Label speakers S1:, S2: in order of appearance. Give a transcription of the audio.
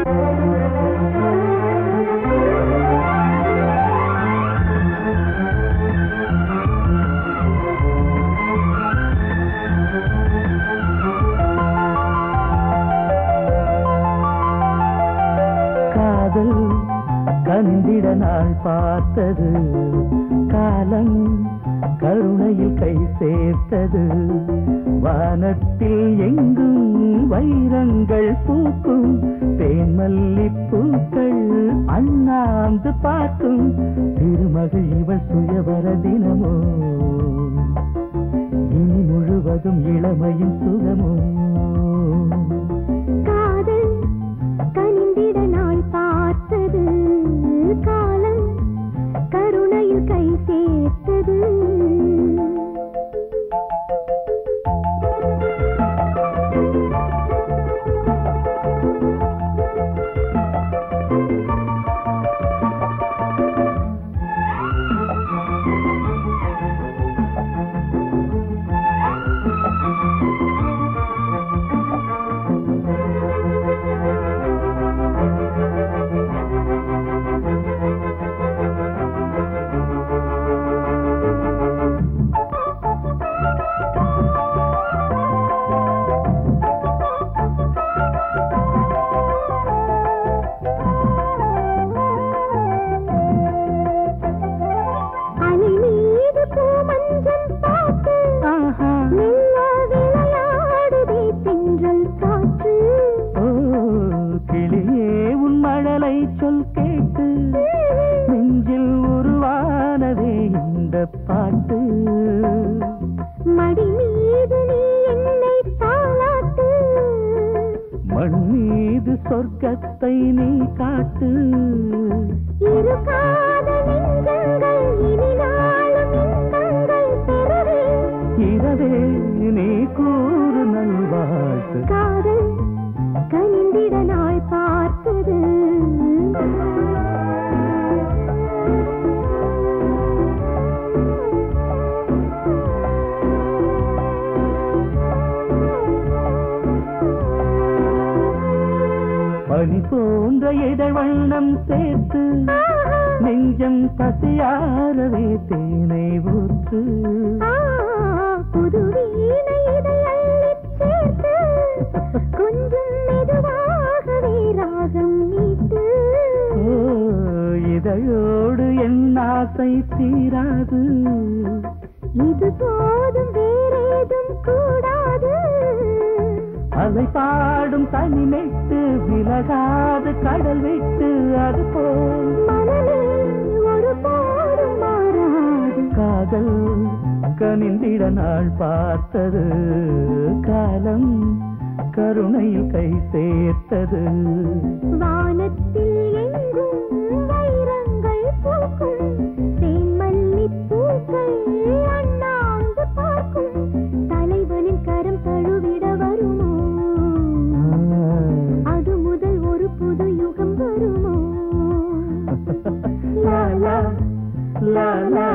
S1: காதல் கந்திட நாள் பார்த்தது காலம் கருணையில் கை சேர்த்தது வானத்தில் எங்கும் வைரங்கள் பூக்கும் தேன்மல்லி பூக்கள் அண்ணாந்து பார்க்கும் திருமகள் இவள் சுயவர தினமோ இனி முழுவதும் இளமையும் சுகமோ
S2: காதல் கனிந்திட நாள் பார்த்தது காலம் கருணையில் கை சேர்த்தது அலை மீது பூமஞ்சம் பார்த்து
S1: ஆஹா
S2: மெல்ல விளையாடுதே தென்றல் காற்று
S1: ஓ கிளியே உன் மழலை சொல் கேட்டு நெஞ்சில் உருவானதே இந்த பாட்டு
S2: மடி மீது நீ என்னை தாளாட்டு
S1: மண் மீது சொர்க்கத்தை நீ காட்டு
S2: இரு காதல் நெஞ்சங்கள் இனி நாளும் இன்பங்கள் பெறவே
S1: இரவே நீ கூறு நல்வாழ்த்து
S2: காதல் கனிந்திட நாள் பார்த்தது
S1: பனி போன்ற இதழ் வண்ணம் சேர்த்து நெஞ்சம் பசியாரவே தேனை ஊற்று
S2: ஆ, புது வீணை இதை அள்ளிச் சேர்த்து கொஞ்சம் மெதுவாகவே ராகம் மீட்டு
S1: ஓ, இதழோடு என் ஆசை தீராது
S2: இது போதும் வேறேதும் கூடாது
S1: அலை பாடும் தனி நெட்டு விலகாது கடல் விட்டு அது போல்
S2: மனமே ஒரு போதும் மாறாது
S1: காதல் கனிந்திட நாள் பார்த்தது காலம் கருணையில் கை சேர்த்தது
S2: வானத்தில் எங்கும் வைரங்கள் பூக்கும் தேன்மல்லி பூக்கள் அண்ணாந்து பார்க்கும் தலைவனின் கரம் தழுவிட வருமோ அது முதல் ஒரு புது யுகம் வருமோ
S1: லா லா லா லா